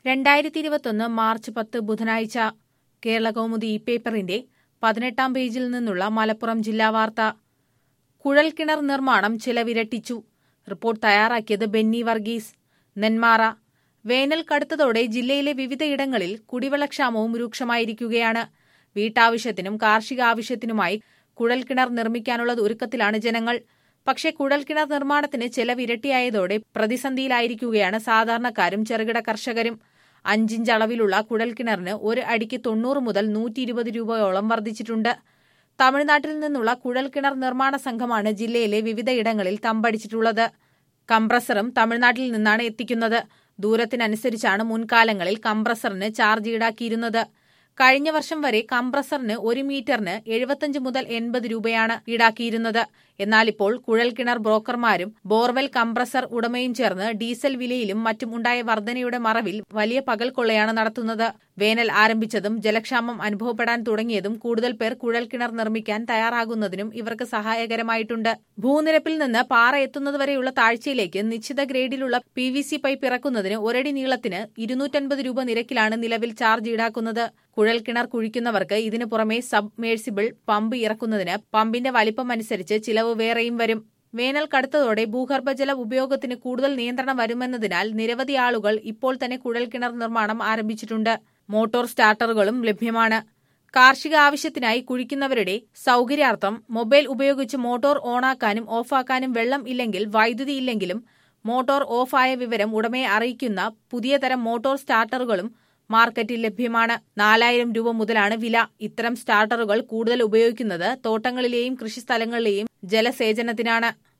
രണ്ടായിരത്തി ഇരുപത്തൊന്ന് മാർച്ച് പത്ത് ബുധനാഴ്ച കേരളകൗമുദി ഈ പേപ്പറിന്റെ പതിനെട്ടാം പേജിൽ നിന്നുള്ള മലപ്പുറം ജില്ലാ വാർത്ത കുഴൽക്കിണർ നിർമ്മാണം ചിലവിരട്ടിച്ചു റിപ്പോർട്ട് തയ്യാറാക്കിയത് ബെന്നി വർഗീസ് നെന്മാറ വേനൽ കടുത്തതോടെ ജില്ലയിലെ വിവിധയിടങ്ങളിൽ കുടിവെള്ളക്ഷാമവും രൂക്ഷമായിരിക്കുകയാണ് വീട്ടാവശ്യത്തിനും കാർഷിക ആവശ്യത്തിനുമായി കുഴൽക്കിണർ നിർമ്മിക്കാനുള്ള ഒരുക്കത്തിലാണ് ജനങ്ങൾ പക്ഷേ കുഴൽക്കിണർ നിർമ്മാണത്തിന് ചെലവിരട്ടിയായതോടെ പ്രതിസന്ധിയിലായിരിക്കുകയാണ് സാധാരണക്കാരും ചെറുകിട കർഷകരും അഞ്ചിഞ്ച് അളവിലുള്ള കുഴൽക്കിണറിന് ഒരു അടിക്ക് തൊണ്ണൂറ് മുതൽ നൂറ്റി ഇരുപത് രൂപയോളം വർദ്ധിച്ചിട്ടുണ്ട് തമിഴ്നാട്ടിൽ നിന്നുള്ള കുഴൽക്കിണർ നിർമ്മാണ സംഘമാണ് ജില്ലയിലെ വിവിധയിടങ്ങളിൽ തമ്പടിച്ചിട്ടുള്ളത് കംപ്രസറും തമിഴ്നാട്ടിൽ നിന്നാണ് എത്തിക്കുന്നത് ദൂരത്തിനനുസരിച്ചാണ് മുൻകാലങ്ങളിൽ കംപ്രസറിന് ചാർജ് ഈടാക്കിയിരുന്നത് കഴിഞ്ഞ വർഷം വരെ കംപ്രസറിന് ഒരു മീറ്ററിന് എഴുപത്തഞ്ച് മുതൽ എൺപത് രൂപയാണ് ഈടാക്കിയിരുന്നത് എന്നാൽ ഇപ്പോൾ കുഴൽക്കിണർ ബ്രോക്കർമാരും ബോർവെൽ കംപ്രസർ ഉടമയും ചേർന്ന് ഡീസൽ വിലയിലും മറ്റും ഉണ്ടായ വർധനയുടെ മറവിൽ വലിയ പകൽ കൊള്ളയാണ് നടത്തുന്നത് വേനൽ ആരംഭിച്ചതും ജലക്ഷാമം അനുഭവപ്പെടാൻ തുടങ്ങിയതും കൂടുതൽ പേർ കുഴൽക്കിണർ നിർമ്മിക്കാൻ തയ്യാറാകുന്നതിനും ഇവർക്ക് സഹായകരമായിട്ടുണ്ട് ഭൂനിരപ്പിൽ നിന്ന് പാറ എത്തുന്നതുവരെയുള്ള താഴ്ചയിലേക്ക് നിശ്ചിത ഗ്രേഡിലുള്ള പി വി സി പൈപ്പ് ഇറക്കുന്നതിന് ഒരടി നീളത്തിന് ഇരുന്നൂറ്റൻപത് രൂപ നിരക്കിലാണ് നിലവിൽ ചാർജ് ഈടാക്കുന്നത് കുഴൽക്കിണർ കുഴിക്കുന്നവർക്ക് ഇതിനു പുറമെ സബ്മേഴ്സിബിൾ പമ്പ് ഇറക്കുന്നതിന് പമ്പിന്റെ വലിപ്പം അനുസരിച്ച് ചിലവ് വേറെയും വരും വേനൽ കടുത്തതോടെ ഭൂഗർഭജല ഉപയോഗത്തിന് കൂടുതൽ നിയന്ത്രണം വരുമെന്നതിനാൽ നിരവധി ആളുകൾ ഇപ്പോൾ തന്നെ കുഴൽക്കിണർ നിർമ്മാണം ആരംഭിച്ചിട്ടുണ്ട് മോട്ടോർ സ്റ്റാർട്ടറുകളും ലഭ്യമാണ് കാർഷിക ആവശ്യത്തിനായി കുഴിക്കുന്നവരുടെ സൗകര്യാർത്ഥം മൊബൈൽ ഉപയോഗിച്ച് മോട്ടോർ ഓണാക്കാനും ഓഫാക്കാനും വെള്ളം ഇല്ലെങ്കിൽ വൈദ്യുതി ഇല്ലെങ്കിലും മോട്ടോർ ഓഫായ വിവരം ഉടമയെ അറിയിക്കുന്ന പുതിയ തരം മോട്ടോർ സ്റ്റാർട്ടറുകളും മാർക്കറ്റിൽ ലഭ്യമാണ് നാലായിരം രൂപ മുതലാണ് വില ഇത്തരം സ്റ്റാർട്ടറുകൾ കൂടുതൽ ഉപയോഗിക്കുന്നത് തോട്ടങ്ങളിലെയും കൃഷിസ്ഥലങ്ങളിലെയും ജലസേചനത്തിനാണ്